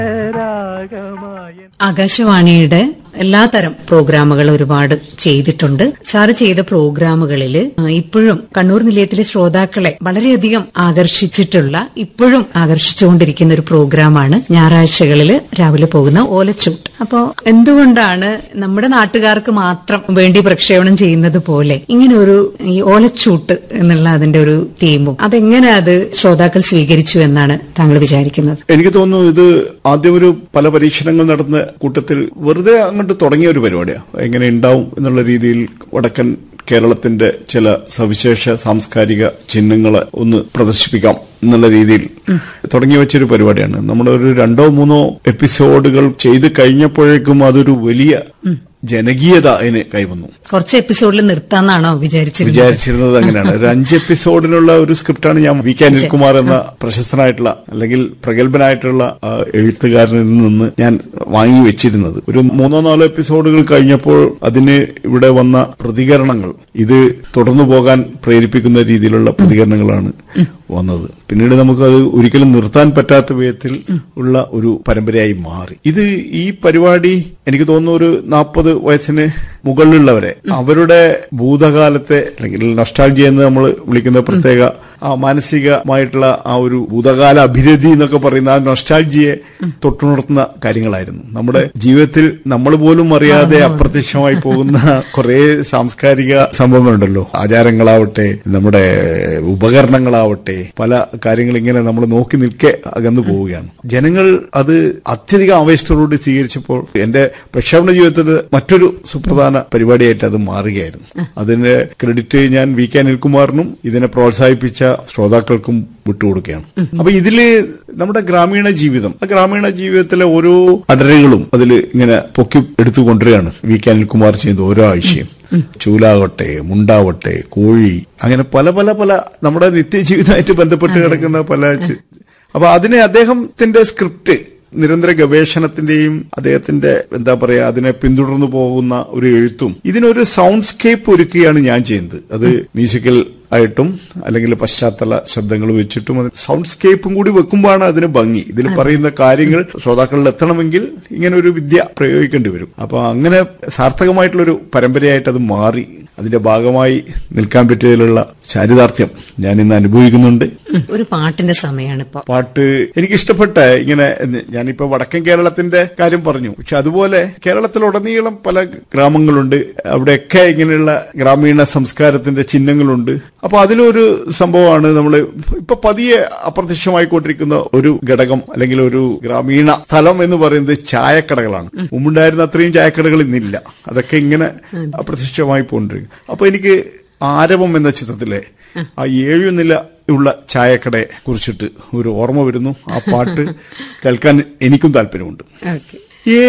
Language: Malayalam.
ആകാശവാണിയുടെ എല്ലാതരം പ്രോഗ്രാമുകൾ ഒരുപാട് ചെയ്തിട്ടുണ്ട് സാറ് ചെയ്ത പ്രോഗ്രാമുകളിൽ ഇപ്പോഴും കണ്ണൂർ നിലയത്തിലെ ശ്രോതാക്കളെ വളരെയധികം ആകർഷിച്ചിട്ടുള്ള ഇപ്പോഴും ആകർഷിച്ചുകൊണ്ടിരിക്കുന്ന ഒരു പ്രോഗ്രാമാണ് ഞായറാഴ്ചകളിൽ രാവിലെ പോകുന്ന ഓലച്ചൂട്ട് അപ്പോ എന്തുകൊണ്ടാണ് നമ്മുടെ നാട്ടുകാർക്ക് മാത്രം വേണ്ടി പ്രക്ഷേപണം ചെയ്യുന്നത് പോലെ ഇങ്ങനെ ഒരു ഈ ഓലച്ചൂട്ട് എന്നുള്ള അതിന്റെ ഒരു തീമും അതെങ്ങനെ അത് ശ്രോതാക്കൾ സ്വീകരിച്ചു എന്നാണ് താങ്കൾ വിചാരിക്കുന്നത് എനിക്ക് തോന്നുന്നു ഇത് ആദ്യം ഒരു പല പരീക്ഷണങ്ങൾ നടന്ന കൂട്ടത്തിൽ വെറുതെ അങ്ങോട്ട് തുടങ്ങിയ ഒരു പരിപാടിയാണ് എങ്ങനെ ഉണ്ടാവും എന്നുള്ള രീതിയിൽ വടക്കൻ കേരളത്തിന്റെ ചില സവിശേഷ സാംസ്കാരിക ചിഹ്നങ്ങളെ ഒന്ന് പ്രദർശിപ്പിക്കാം എന്നുള്ള രീതിയിൽ തുടങ്ങി വെച്ചൊരു പരിപാടിയാണ് നമ്മുടെ ഒരു രണ്ടോ മൂന്നോ എപ്പിസോഡുകൾ ചെയ്ത് കഴിഞ്ഞപ്പോഴേക്കും അതൊരു വലിയ ജനകീയത അതിന് കൈവന്നു കുറച്ച് എപ്പിസോഡിൽ നിർത്താന്നാണോ വിചാരിച്ചിരുന്നത് വിചാരിച്ചിരുന്നത് അങ്ങനെയാണ് ഒരു അഞ്ച് എപ്പിസോഡിനുള്ള ഒരു സ്ക്രിപ്റ്റാണ് ഞാൻ വി കെ അനിൽകുമാർ എന്ന പ്രശസ്തനായിട്ടുള്ള അല്ലെങ്കിൽ പ്രഗത്ഭനായിട്ടുള്ള ആ, എഴുത്തുകാരനിൽ നിന്ന് ഞാൻ വാങ്ങി വെച്ചിരുന്നത് ഒരു മൂന്നോ നാലോ എപ്പിസോഡുകൾ കഴിഞ്ഞപ്പോൾ അതിന് ഇവിടെ വന്ന പ്രതികരണങ്ങൾ ഇത് തുടർന്നു പോകാൻ പ്രേരിപ്പിക്കുന്ന രീതിയിലുള്ള പ്രതികരണങ്ങളാണ് വന്നത് പിന്നീട് നമുക്കത് ഒരിക്കലും നിർത്താൻ പറ്റാത്ത വിധത്തിൽ ഉള്ള ഒരു പരമ്പരയായി മാറി ഇത് ഈ പരിപാടി എനിക്ക് തോന്നുന്നു ഒരു നാൽപ്പത് വയസ്സിന് മുകളിലുള്ളവരെ അവരുടെ ഭൂതകാലത്തെ അല്ലെങ്കിൽ നൊസ്റ്റാൾജി എന്ന് നമ്മൾ വിളിക്കുന്ന പ്രത്യേക ആ മാനസികമായിട്ടുള്ള ആ ഒരു ഭൂതകാല അഭിരതി എന്നൊക്കെ പറയുന്ന ആ നൊസ്റ്റാൾജിയെ തൊട്ടുണർത്തുന്ന കാര്യങ്ങളായിരുന്നു നമ്മുടെ ജീവിതത്തിൽ നമ്മൾ പോലും അറിയാതെ അപ്രത്യക്ഷമായി പോകുന്ന കുറെ സാംസ്കാരിക സംഭവങ്ങളുണ്ടല്ലോ ആചാരങ്ങളാവട്ടെ നമ്മുടെ ഉപകരണങ്ങളാവട്ടെ പല കാര്യങ്ങൾ ഇങ്ങനെ നമ്മൾ നോക്കി നിൽക്കെ അകന്നു പോവുകയാണ് ജനങ്ങൾ അത് അത്യധികം ആവേശത്തോടുകൂടി സ്വീകരിച്ചപ്പോൾ എന്റെ പ്രക്ഷേപണ ജീവിതത്തിൽ മറ്റൊരു സുപ്രധാന പരിപാടിയായിട്ട് അത് മാറുകയായിരുന്നു അതിന്റെ ക്രെഡിറ്റ് ഞാൻ വി കെ അനിൽകുമാറിനും ഇതിനെ പ്രോത്സാഹിപ്പിച്ച ശ്രോതാക്കൾക്കും വിട്ടുകൊടുക്കുകയാണ് അപ്പൊ ഇതില് നമ്മുടെ ഗ്രാമീണ ജീവിതം ആ ഗ്രാമീണ ജീവിതത്തിലെ ഓരോ അടരുകളും അതിൽ ഇങ്ങനെ പൊക്കി എടുത്തു കൊണ്ടുവരികയാണ് വി കെ അനിൽകുമാർ ചെയ്യുന്നത് ഓരോ ആഴ്ചയും ചൂലാവട്ടെ മുണ്ടാവട്ടെ കോഴി അങ്ങനെ പല പല പല നമ്മുടെ നിത്യജീവിതമായിട്ട് ബന്ധപ്പെട്ട് കിടക്കുന്ന പല ചി- അപ്പൊ അതിനെ അദ്ദേഹത്തിന്റെ സ്ക്രിപ്റ്റ് നിരന്തര ഗവേഷണത്തിന്റെയും അദ്ദേഹത്തിന്റെ എന്താ പറയാ അതിനെ പിന്തുടർന്നു പോകുന്ന ഒരു എഴുത്തും ഇതിനൊരു സൗണ്ട്സ്കേപ്പ് ഒരുക്കുകയാണ് ഞാൻ ചെയ്യുന്നത് അത് മ്യൂസിക്കൽ ആയിട്ടും അല്ലെങ്കിൽ പശ്ചാത്തല ശബ്ദങ്ങൾ വെച്ചിട്ടും അത് സൗണ്ട്സ്കേപ്പും കൂടി വെക്കുമ്പോഴാണ് അതിന് ഭംഗി ഇതിൽ പറയുന്ന കാര്യങ്ങൾ ശ്രോതാക്കളിൽ എത്തണമെങ്കിൽ ഇങ്ങനെ ഒരു വിദ്യ പ്രയോഗിക്കേണ്ടി വരും അപ്പൊ അങ്ങനെ സാർത്ഥകമായിട്ടുള്ളൊരു പരമ്പരയായിട്ട് അത് മാറി അതിന്റെ ഭാഗമായി നിൽക്കാൻ പറ്റിയതിലുള്ള ചാരിതാർത്ഥ്യം ഞാൻ ഇന്ന് അനുഭവിക്കുന്നുണ്ട് ഉം, ഒരു പാട്ടിന്റെ സമയമാണ് ഇപ്പൊ പാട്ട് എനിക്ക് ഇഷ്ടപ്പെട്ട ഇങ്ങനെ ഞാനിപ്പോ വടക്കൻ കേരളത്തിന്റെ കാര്യം പറഞ്ഞു പക്ഷെ അതുപോലെ കേരളത്തിലുടനീളം പല ഗ്രാമങ്ങളുണ്ട് അവിടെയൊക്കെ ഇങ്ങനെയുള്ള ഗ്രാമീണ സംസ്കാരത്തിന്റെ ചിഹ്നങ്ങളുണ്ട് അപ്പൊ അതിലൊരു സംഭവമാണ് നമ്മൾ ഇപ്പൊ പതിയെ അപ്രത്യക്ഷമായിക്കൊണ്ടിരിക്കുന്ന ഒരു ഘടകം അല്ലെങ്കിൽ ഒരു ഗ്രാമീണ സ്ഥലം എന്ന് പറയുന്നത് ചായക്കടകളാണ് മുമ്പുണ്ടായിരുന്ന അത്രയും ചായക്കടകൾ ഇന്നില്ല അതൊക്കെ ഇങ്ങനെ അപ്രത്യക്ഷമായി പോണ്ടിരിക്കും അപ്പൊ എനിക്ക് ആരവം എന്ന ചിത്രത്തിലെ ആ ഏഴു നില ഉള്ള ചായക്കടയെ കുറിച്ചിട്ട് ഒരു ഓർമ്മ വരുന്നു ആ പാട്ട് കേൾക്കാൻ എനിക്കും താല്പര്യമുണ്ട് ഓക്കെ